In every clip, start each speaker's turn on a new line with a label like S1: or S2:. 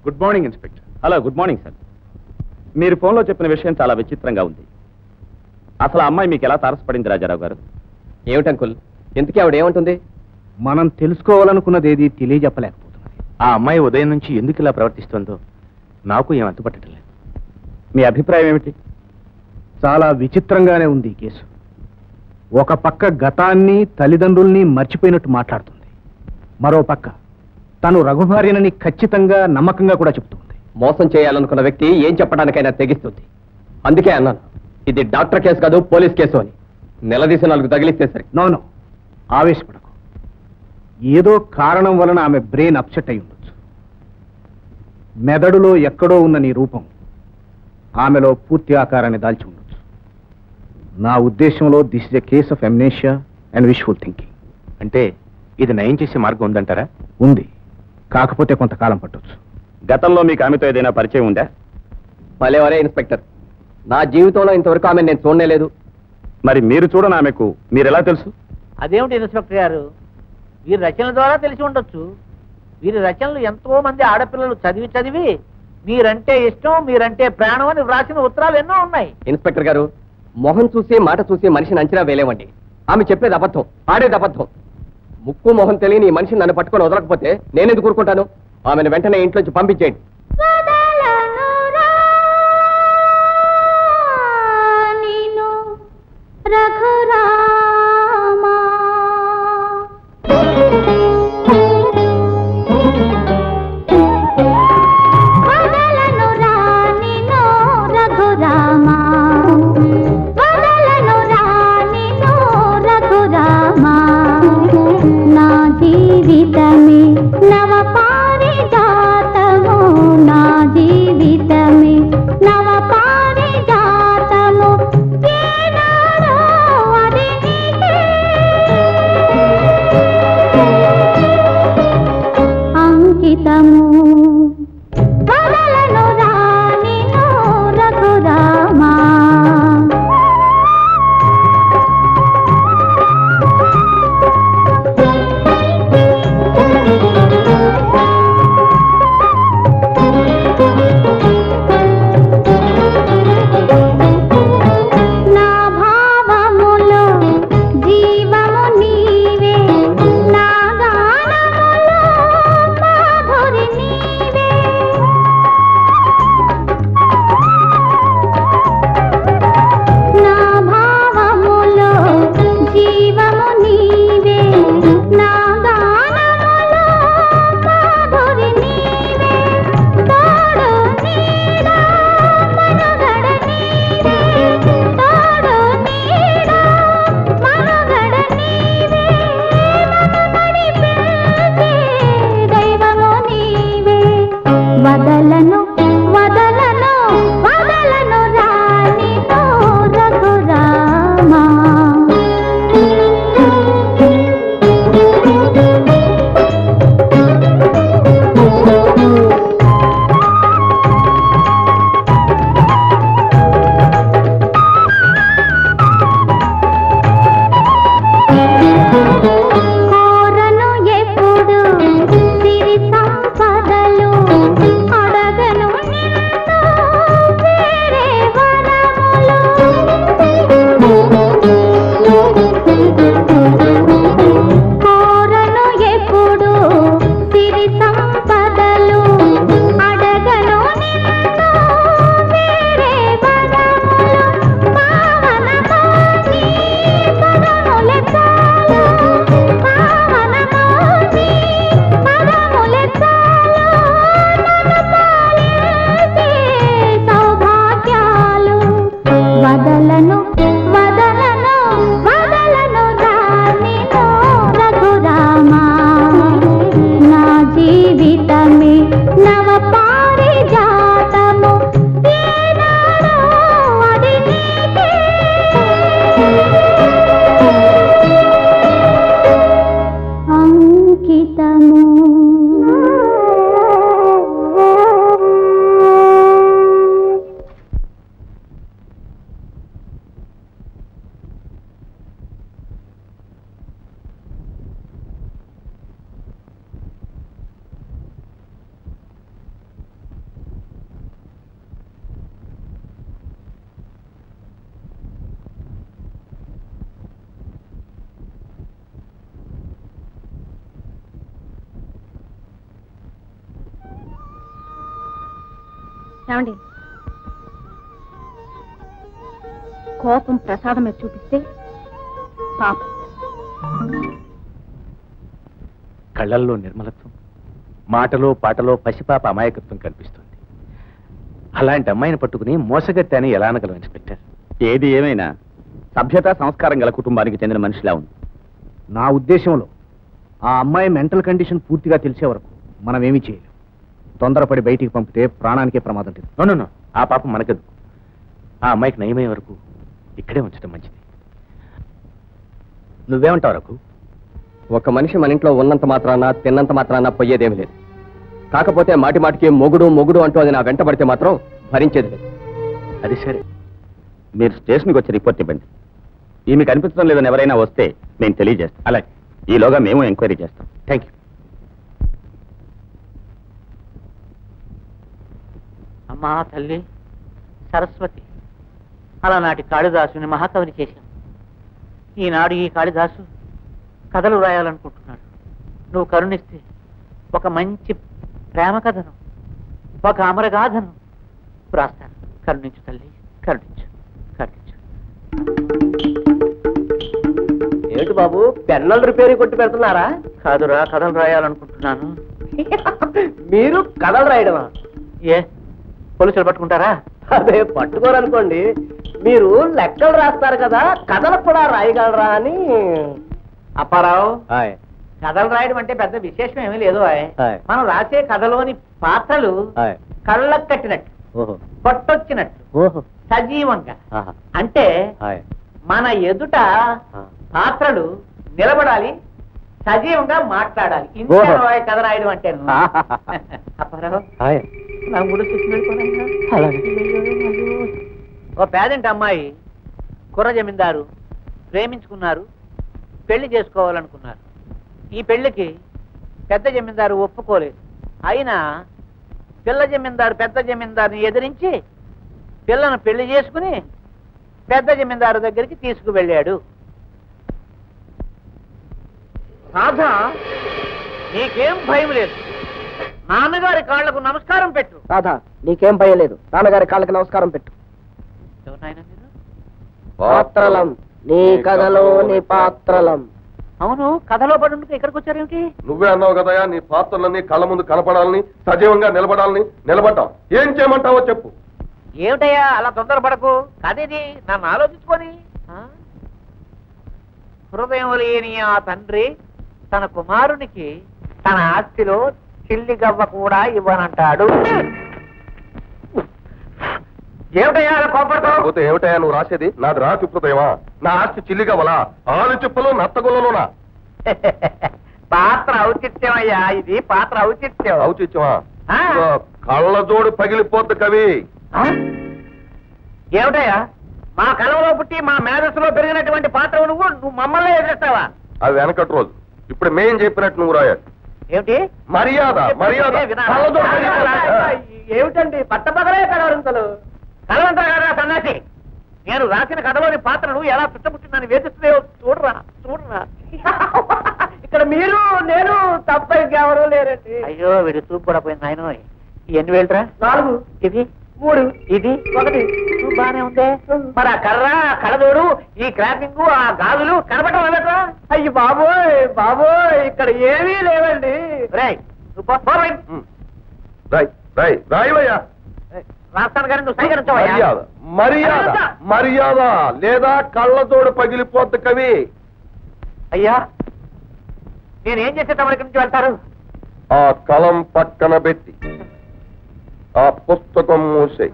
S1: Good morning inspector
S2: hello good morning sir మీరు ఫోన్లో చెప్పిన విషయం చాలా విచిత్రంగా ఉంది అసలు ఆ అమ్మాయి మీకు ఎలా తారసపడింది రాజారావు గారు
S3: ఏమిటంకుల్ ఇంతకీ ఆవిడ ఏమంటుంది
S4: మనం తెలుసుకోవాలనుకున్నది ఏది తెలియజెప్పలేకపోతున్నది
S1: ఆ అమ్మాయి ఉదయం నుంచి ఎందుకు ఇలా ప్రవర్తిస్తుందో నాకు ఏం అంతుపట్టడం లేదు
S2: మీ అభిప్రాయం ఏమిటి
S4: చాలా విచిత్రంగానే ఉంది ఈ కేసు ఒక పక్క గతాన్ని తల్లిదండ్రుల్ని మర్చిపోయినట్టు మాట్లాడుతుంది మరో పక్క తను రఘుభార్యనని ఖచ్చితంగా నమ్మకంగా కూడా చెప్తుంది
S3: మోసం చేయాలనుకున్న వ్యక్తి ఏం చెప్పడానికైనా తెగిస్తుంది అందుకే అన్నాను ఇది డాక్టర్ కేసు కాదు పోలీస్ కేసు అని నిలదీసి నాలుగు తగిలిస్తే సరే
S4: నోనో ఆవేశపడకు ఏదో కారణం వలన ఆమె బ్రెయిన్ అప్సెట్ అయి ఉండొచ్చు మెదడులో ఎక్కడో ఉన్న నీ రూపం ఆమెలో పూర్తి ఆకారాన్ని దాల్చి ఉండొచ్చు నా ఉద్దేశంలో this is a case of amnesia and wishful thinking
S1: అంటే ఇది నయం చేసే మార్గం ఉందంటారా
S4: ఉంది కాకపోతే కొంతకాలం పట్టొచ్చు
S2: గతంలో మీకు ఆమెతో ఏదైనా పరిచయం ఉందా
S3: భలేవరే ఇన్స్పెక్టర్ నా జీవితంలో ఇంతవరకు ఆమె నేను చూడనే లేదు
S2: మరి మీరు చూడని ఆమెకు మీరు ఎలా తెలుసు
S5: అదేమిటి ఇన్స్పెక్టర్ గారు వీరి రచనల ద్వారా తెలిసి ఉండొచ్చు వీరి రచనలు ఎంతో మంది ఆడపిల్లలు చదివి చదివి మీరంటే ఇష్టం మీరంటే ప్రాణం అని వ్రాసిన ఉత్తరాలు ఎన్నో ఉన్నాయి
S3: ఇన్స్పెక్టర్ గారు మొహం చూసి మాట చూసి మనిషిని అంచనా వేలేవండి ఆమె చెప్పేది అబద్ధం ఆడేది అబద్ధం ముక్కు మొహం తెలియని ఈ మనిషిని నన్ను పట్టుకొని వదలకపోతే నేనెందుకు ఊరుకుంటాను ఆమెను వెంటనే ఇంట్లోంచి పంపించేయండి
S6: నా జీవితమే నవ పారిజాతము నా
S7: ఏమండి కోపం ప్రసాదం మీద చూపిస్తే పాపం
S1: కళ్ళల్లో నిర్మలత్వం మాటలో పాటలో పసిపాప అమాయకత్వం కనిపిస్తుంది అలాంటి అమ్మాయిని పట్టుకుని మోసగత్తి అని ఎలా అనగలం ఇన్స్పెక్టర్
S2: ఏది ఏమైనా సభ్యత సంస్కారం గల కుటుంబానికి చెందిన మనిషిలా ఉంది
S4: నా ఉద్దేశంలో ఆ అమ్మాయి మెంటల్ కండిషన్ పూర్తిగా తెలిసే వరకు మనం ఏమీ చేయలేం తొందరపడి బయటికి పంపితే ప్రాణానికే ప్రమాదం లేదు
S1: నో, నో, నో. ఆ పాపం మనకదు ఆ అమ్మాయికి నయమయ్యే వరకు ఇక్కడే ఉంచడం మంచిది నువ్వేమంటావు రఘు
S3: ఒక మనిషి మన ఇంట్లో ఉన్నంత మాత్రాన తిన్నంత మాత్రాన పోయేదేమి లేదు కాకపోతే మాటి మాటికి మొగుడు మొగుడు అంటూ అది నా వెంట పడితే మాత్రం భరించేది లేదు
S1: అది సరే
S2: మీరు స్టేషన్కి వచ్చి రిపోర్ట్ ఇవ్వండి ఈమె కనిపించడం లేదని ఎవరైనా వస్తే మేము తెలియజేస్తాం
S1: అలాగే
S2: ఈలోగా మేము ఎంక్వైరీ చేస్తాం
S1: థ్యాంక్ యూ
S5: అమ్మా తల్లి సరస్వతి అలనాటి కాళిదాసుని మహాకవిని చేశాం ఈనాడు ఈ కాళిదాసు కథలు రాయాలనుకుంటున్నాడు నువ్వు కరుణిస్తే ఒక మంచి ప్రేమ కథను ఒక అమరగాథను రాస్తాను కరుణించు తల్లి కరుణించు కరుణించు
S3: ఏంటి బాబు పెన్నలు రిపేర్ కొట్టి పెడుతున్నారా
S5: కాదురా కథలు రాయాలనుకుంటున్నాను
S3: మీరు కథలు రాయడమా
S5: ఏ పోలీసులు పట్టుకుంటారా
S3: అదే పట్టుకోరనుకోండి మీరు లెక్కలు రాస్తారు కదా కథలు కూడా రాయగలరా అని
S5: అప్పారావు కథలు రాయడం అంటే పెద్ద విశేషం ఏమీ లేదు ఆయ్.
S3: ఆయ్.
S5: మనం రాసే కథలోని పాత్రలు కళ్ళకు కట్టినట్టు
S3: ఓహో
S5: పట్టొచ్చినట్టు
S3: ఓహో
S5: సజీవంగా అంటే మన ఎదుట పాత్రలు నిలబడాలి సజీవంగా మాట్లాడాలి ఇంతే
S3: ఓహో.
S5: రాయ్ కథ రాయడం అంటే అప్పారావు నా గుడి చూసి వెళ్ళిపోనాయనా? ఓ పేదంటి అమ్మాయి కుర్ర జమీందారు ప్రేమించుకున్నారు పెళ్లి చేసుకోవాలనుకున్నారు ఈ పెళ్లికి పెద్ద జమీందారు ఒప్పుకోలేదు అయినా పిల్ల జమీందారు పెద్ద జమీందారుని ఎదిరించి పిల్లను పెళ్లి చేసుకుని పెద్ద జమీందారు దగ్గరికి తీసుకువెళ్ళాడు రాధా నీకేం భయం లేదు నాన్నగారి కాళ్లకు నమస్కారం పెట్టు
S3: రాధా నీకేం భయం లేదు నాన్నగారి కాళ్ళకి నమస్కారం పెట్టు
S5: ఎవరు నాయనా మీరు?
S3: పాత్రలం నీ కథలో నీ పాత్రలం
S5: అవును కథలో పడుందుకు ఇక్కడికి వచ్చారేమిటి
S8: నువ్వే అన్నావు కదయా నీ పాత్రలన్నీ కళ్ళ ముందు కనపడాలని సజీవంగా నిలబడాలని నిలబడ్డాం ఏం చేయమంటావో చెప్పు
S5: ఏమిటయ్యా అలా తొందరపడకు కదేది నన్ను ఆలోచించుకొని ఆ? హృదయం లేని ఆ తండ్రి తన కుమారునికి తన ఆస్తిలో చిల్లి గవ్వ కూడా ఇవ్వనంటాడు ఏమిటయ్యా అలా కోపడతావు
S8: కాకపోతే ఏమిటయా నువ్వు రాసేది నాది రా చిప్పుదయమా నా ఆస్తి చిల్లిగవలా ఆలు చిప్పలు నత్తగుల్లలోనా
S5: పాత్ర ఔచిత్యం అయ్యా ఇది పాత్ర ఔచిత్యం
S8: అవుచిచ్చమా
S5: ఆ.
S8: కళ్ళజోడు పగిలిపోద్దు కవి
S5: ఆ? ఏమిటయ్యా మా కలవలో పుట్టి మా మేధస్సులో పెరిగినటువంటి పాత్ర నువ్వు నువ్వు మమ్మల్ని ఎదురేస్తావా
S8: అవి వెనకటి రోజు ఇప్పుడు మేం చెప్పినట్టు నువ్వు రాయాలి
S5: ఏమిటి
S8: మర్యాద మర్యాద
S5: ఏ వినాలా?
S8: కళ్ళజోడు పగిలిపోద్ది.
S5: ఏమిటండి పట్టపగలే కలవరింతలు కలవంతా కదా సన్నాసి నేను రాసిన కథలోని పాత్రను ఎలా చుట్టముట్టిందని వేధిస్తున్నాయో చూడరా చూడరా ఇక్కడ మీరు నేను తప్ప ఇంకెవరూ లేరండి అయ్యో వీడు చూపు కూడా పోయింది ఆయన ఎన్ని వేలురా నాలుగు ఇది మూడు ఇది ఒకటి చూపు బానే ఉందే మరి ఆ కర్ర ఆ కళ్ళదోడు ఈ క్రాపింగ్ ఆ గాజులు కనపడటం లేదురా అయ్యి బాబోయ్ బాబోయ్ ఇక్కడ ఏమీ లేవండి రేయ్ నువ్వు పో, పో రేయ్.
S8: ఉమ్. రాయ్ రాయ్ రాయవయ్యా
S5: రాస్తాను కానీ నువ్వు సైకరించవయ్యా
S8: మర్యాద మర్యాద మర్యాద లేదా కళ్ళతోడు పగిలిపోద్ది కవి
S5: అయ్యా నేనేం చేస్తే తమరి ఇక్కడి నుంచి వెళ్తారు
S8: ఆ కలం పక్కన పెట్టి ఆ పుస్తకం మూసే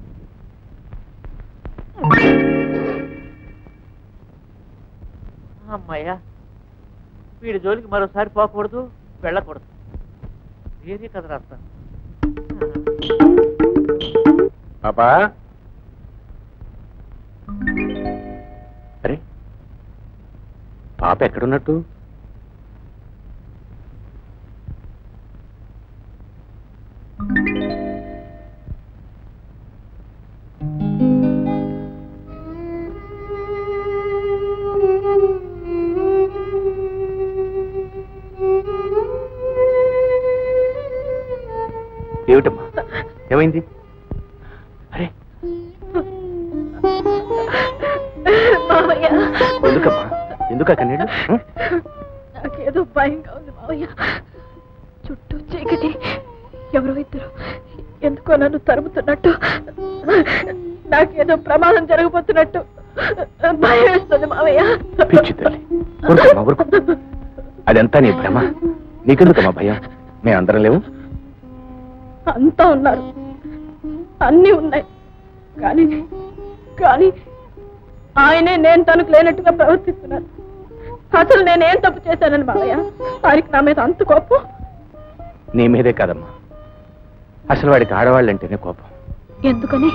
S5: అమ్మాయ్యా వీడి జోలికి మరోసారి పోకూడదు వెళ్ళకూడదు ఏది కథ రాస్తాను
S1: పాపా అరే పాప ఎక్కడున్నట్టు ఏమిటమ్మా ఏమైంది ఎందుకమ్మా ఎందుకు కన్నీళ్ళు ఉం?
S7: నాకేదో భయంగా ఉంది మావయ్య చుట్టూ చీకటి ఎవరో ఇద్దరు ఎందుకో నన్ను తరుముతున్నట్టు నాకేదో ప్రమాదం జరగబోతున్నట్టు భయం వేస్తుంది మావయ్య
S1: పిచ్చి తల్లి ఊరుకోమ్మా ఊరుకో అదంతా నీ భ్రమ నీకెందుకమ్మా భయం మేమందరం లేవు
S7: అంతా ఉన్నారు అన్నీ ఉన్నాయి కానీ కానీ ఆయనే నేను తనకు లేనట్టుగా ప్రవర్తిస్తున్నాను అసలు నేనేం తప్పు చేశానని మావయ్య ఆయనకి నా మీద అంత కోపం
S1: నీ మీదే కాదమ్మా అసలు వాడికి ఆడవాళ్ళంటేనే కోపం
S7: ఎందుకని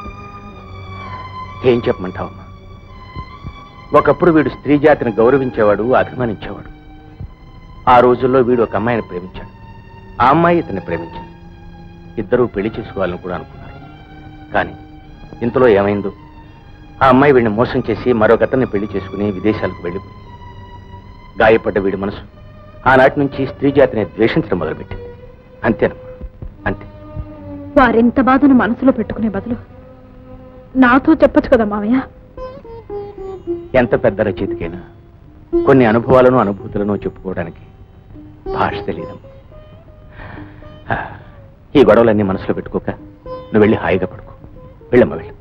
S1: ఏం చెప్పమంటావమ్మా ఒకప్పుడు వీడు స్త్రీ జాతిని గౌరవించేవాడు అభిమానించేవాడు ఆ రోజుల్లో వీడు ఒక అమ్మాయిని ప్రేమించాడు ఆ అమ్మాయి ఇతన్ని ప్రేమించింది ఇద్దరూ పెళ్లి చేసుకోవాలని కూడా అనుకున్నారు కానీ ఇంతలో ఏమైందో ఆ అమ్మాయి వీడిని మోసం చేసి మరొకతన్ని పెళ్లి చేసుకుని విదేశాలకు వెళ్ళిపోయింది గాయపడ్డ వీడి మనసు ఆనాటి నుంచి స్త్రీ జాతిని ద్వేషించడం మొదలుపెట్టింది అంతేనమ్మా అంతే
S7: వారింత బాధను మనసులో పెట్టుకునే బదులు నాతో చెప్పొచ్చు కదా మావయ్య
S1: ఎంత పెద్ద రచయితకైనా కొన్ని అనుభవాలను అనుభూతులను చెప్పుకోవడానికి భాష తెలియదు ఈ గొడవలన్నీ మనసులో పెట్టుకోక నువ్వు వెళ్ళి హాయిగా పడుకో వెళ్ళమ్మా వెళ్ళు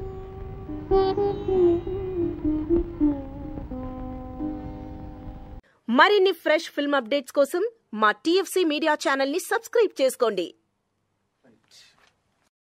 S9: మరిన్ని ఫ్రెష్ ఫిల్మ్ అప్డేట్స్ కోసం మా టీఎఫ్సీ మీడియా ఛానల్ ని సబ్స్క్రైబ్ చేసుకోండి